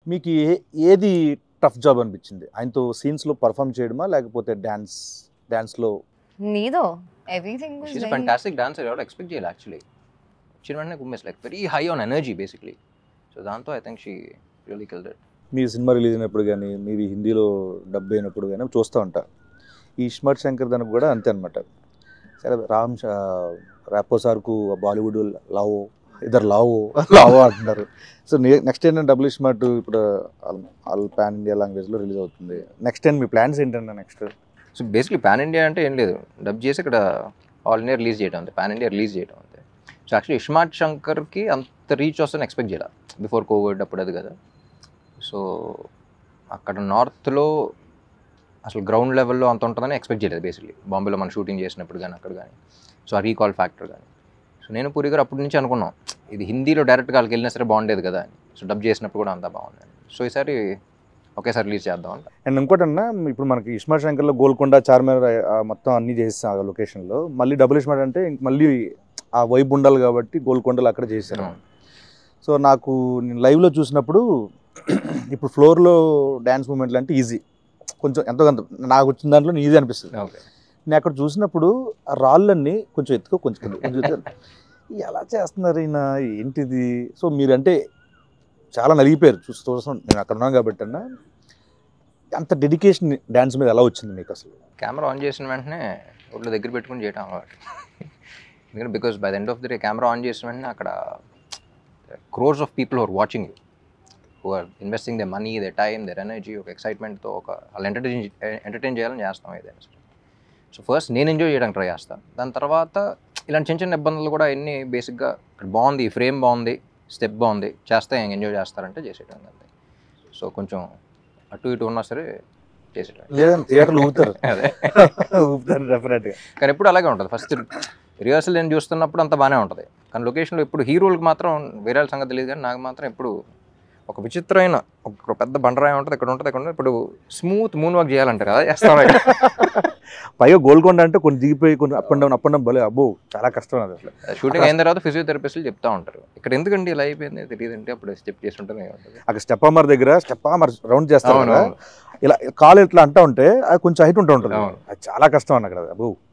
మీకు ఏ ఏది tough job అనిపించింది ఆయనతో సీన్స్లో పర్ఫామ్ చేయడమా లేకపోతే డ్యాన్స్ డ్యాన్స్లో నీదో ఎవ్రీథింగ్ షీస్ ఫ్యాంటాస్టిక్ డాన్సర్ ఎవరు ఎక్స్పెక్ట్ చేయాలి యాక్చువల్లీ వచ్చిన వెంటనే కుమ్మేస్ like very high on energy basically so దాంతో I think she really killed it మీ సినిమా రిలీజ్ అయినప్పుడు కానీ మీవి హిందీలో డబ్ అయినప్పుడు కానీ చూస్తూ ఉంటా ఈ ఇస్మార్ట్ శంకర్ దానికి కూడా అంతే అనమాట సరే రామ్ ర్యాపో సార్కు బాలీవుడ్ లవ్ ఇద్దరు లవ్ లవ్ అంటున్నారు సో నెక్స్ట్ ఏంటంటే డబుల్ స్మార్ట్ ఇప్పుడు ఆల్ పాన్ ఇండియా లాంగ్వేజ్లో రిలీజ్ అవుతుంది నెక్స్ట్ టైం మీ ప్లాన్స్ ఏంటంటే next so basically pan India అంటే ఏం లేదు డబ్ చేసి ఇక్కడ ఆల్ ఇండియా రిలీజ్ చేయడం అంతే పాన్ ఇండియా రిలీజ్ చేయడం అంతే సో యాక్చువల్లీ ఇస్మార్ట్ శంకర్కి అంత రీచ్ వస్తుందని ఎక్స్పెక్ట్ చేయాలి బిఫోర్ కోవిడ్ అప్పుడు అది కదా సో అక్కడ నార్త్లో అసలు గ్రౌండ్ లెవెల్లో అంత ఉంటుందని ఎక్స్పెక్ట్ చేయలేదు బేసిక్లీ బాంబేలో మనం షూటింగ్ చేసినప్పుడు కానీ అక్కడ కానీ సో ఆ రీకాల్ ఫ్యాక్టర్ కానీ సో నేను పూరి గారు అప్పటి నుంచి అనుకున్నాం ఇది హిందీలో డైరెక్ట్గా వాళ్ళకి వెళ్ళినా సరే బాగుండేది కదా అని సో డబ్ చేసినప్పుడు కూడా అంతా బాగుంది సో ఈసారి ఒకేసారి రిలీజ్ చేద్దాం అంట అండ్ ఇంకోటి అన్న ఇప్పుడు మనకి ఇస్మార్ట్ శంకర్లో గోల్కొండ చార్మినార్ ఆ మొత్తం అన్ని చేస్తాం ఆ లొకేషన్లో మళ్ళీ డబుల్ ఇస్మార్ట్ అంటే ఇంక మళ్ళీ ఆ వైబ్ ఉండాలి కాబట్టి గోల్కొండలో అక్కడ చేశారు సో నాకు నేను లైవ్లో చూసినప్పుడు ఇప్పుడు ఫ్లోర్లో డ్యాన్స్ మూమెంట్లు అంటే ఈజీ కొంచెం ఎంతో కొంత నాకు వచ్చిన దాంట్లో ఈజీ అనిపిస్తుంది ఓకే నేను అక్కడ చూసినప్పుడు ఆ రాళ్ళన్నీ కొంచెం ఎత్తుకో కొంచెం కింద, కొంచెం ఎత్తుకో. ఎలా చేస్తున్నారు ఈయన ఏంటిది సో మీరంటే చాలా నలిగిపోయారు చూసి చూస్తాం నేను అక్కడ ఉన్నాను కాబట్టి అన్న అంత డెడికేషన్ డ్యాన్స్ మీద ఎలా వచ్చింది మీకు అసలు కెమెరా ఆన్ చేసిన వెంటనే ఒళ్ళు దగ్గర పెట్టుకుని చేయటం అలవాటు ఎందుకంటే because by the end of the day camera on చేసిన వెంటనే అక్కడ crores of people are watching you who are investing the money the time their energy ఒక ఎక్సైట్మెంట్తో ఒక వాళ్ళు ఎంటర్టైన్ ఎంటర్టైన్ చేయాలని చేస్తాం ఏదైనా సరే సో ఫస్ట్ నేను ఎంజాయ్ చేయడానికి ట్రై చేస్తాను దాని తర్వాత ఇలాంటి చిన్న చిన్న ఇబ్బందులు కూడా ఎన్ని బేసిక్గా ఇక్కడ బాగుంది ఫ్రేమ్ బాగుంది స్టెప్ బాగుంది చేస్తే ఎంజాయ్ చేస్తారంటే చేసేయడం అంతే సో కొంచెం అటు ఇటు ఉన్నా సరే చేసేయడం లేదంటే థియేటర్లు ఊపుతారు అదే ఊపుతారు డెఫినెట్గా కానీ ఎప్పుడు అలాగే ఉంటుంది ఫస్ట్ రిహార్సల్ నేను చూస్తున్నప్పుడు అంత బాగానే ఉంటుంది కానీ లొకేషన్లో ఇప్పుడు హీరోలకు మాత్రం వేరే వాళ్ళ సంగతి తెలియదు కానీ నాకు మాత్రం ఎప్పుడు ఒక విచిత్రమైన ఒక పెద్ద బండరాయి ఉంటుంది ఇక్కడ ఉంటుంది ఇక్కడ ఉంటుంది ఇప్పుడు స్మూత్ మూన్ వాక్ చేయాలంటారు కదా చేస్తాం పైగా గోల్కొండ అంటే కొన్ని దిగిపోయి కొన్ని up and down up and down భలే అబ్బో చాలా కష్టం అది అసలు షూటింగ్ అయిన తర్వాత ఫిజియోథెరపిస్టులు చెప్తా ఉంటారు ఇక్కడ ఎందుకండి ఇలా అయిపోయింది తెలియదంటే అప్పుడు స్టెప్ చేస్తుంటేనే ఉంటుంది అక్కడ స్టెప్ అమర్ దగ్గర స్టెప్ అమర్ రౌండ్ చేస్తాం అవును కదా ఇలా కాలు ఇట్లా అంటా ఉంటే అది కొంచెం హైట్ ఉంటా ఉంటుంది అవును. అది చాలా కష్టం అన్న అక్కడ అబ్బో